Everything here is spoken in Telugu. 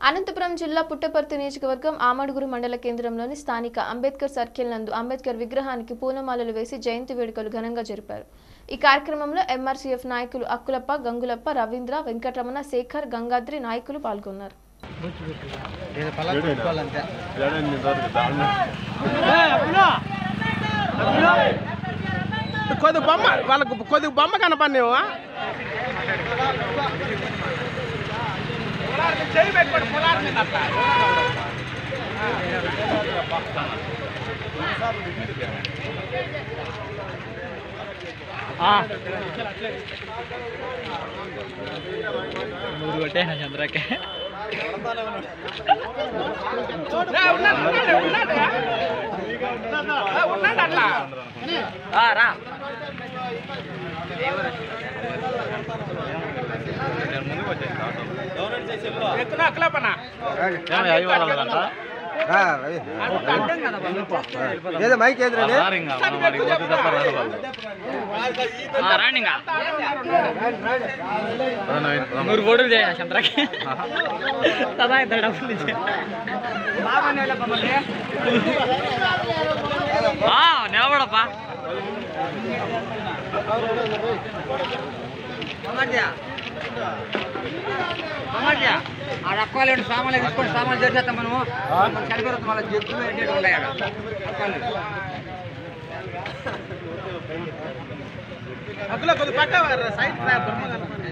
అనంతపురం జిల్లా పుట్టపర్తి నియోజకవర్గం ఆమడుగురు మండల కేంద్రంలోని స్థానిక అంబేద్కర్ సర్కిల్ నందు అంబేద్కర్ విగ్రహానికి పూలమాలలు వేసి జయంతి వేడుకలు ఘనంగా జరిపారు ఈ కార్యక్రమంలో ఎంఆర్సీఎఫ్ నాయకులు అక్కులప్ప గంగులప్ప రవీంద్ర వెంకటరమణ శేఖర్ గంగాద్రి నాయకులు పాల్గొన్నారు కొద్ది బొమ్మ వాళ్ళకు కొద్ది బొమ్మ కనపడినేవు నూరు కొట్టేనా చంద్రకే రా ఎత్తున అక్కలపనా ఏదో మైక్ ఏదిరండి రాండి ఇంకా నూరు కోడులు చేయ చంద్రకి కదా ఇద్దరు డబ్బులు ఇచ్చే నిలబడప్పా ఆడ అక్కవాలి సామాన్లు తీసుకొని సామాన్లు చేసేస్తాం మనము మనం చనిపోతుంది మళ్ళీ జగ్గులు ఏంటి ఉన్నాయి ఆడ అక్కవాలి అక్కల కొద్ది పక్క సైడ్ రా, బొమ్మ కనపడి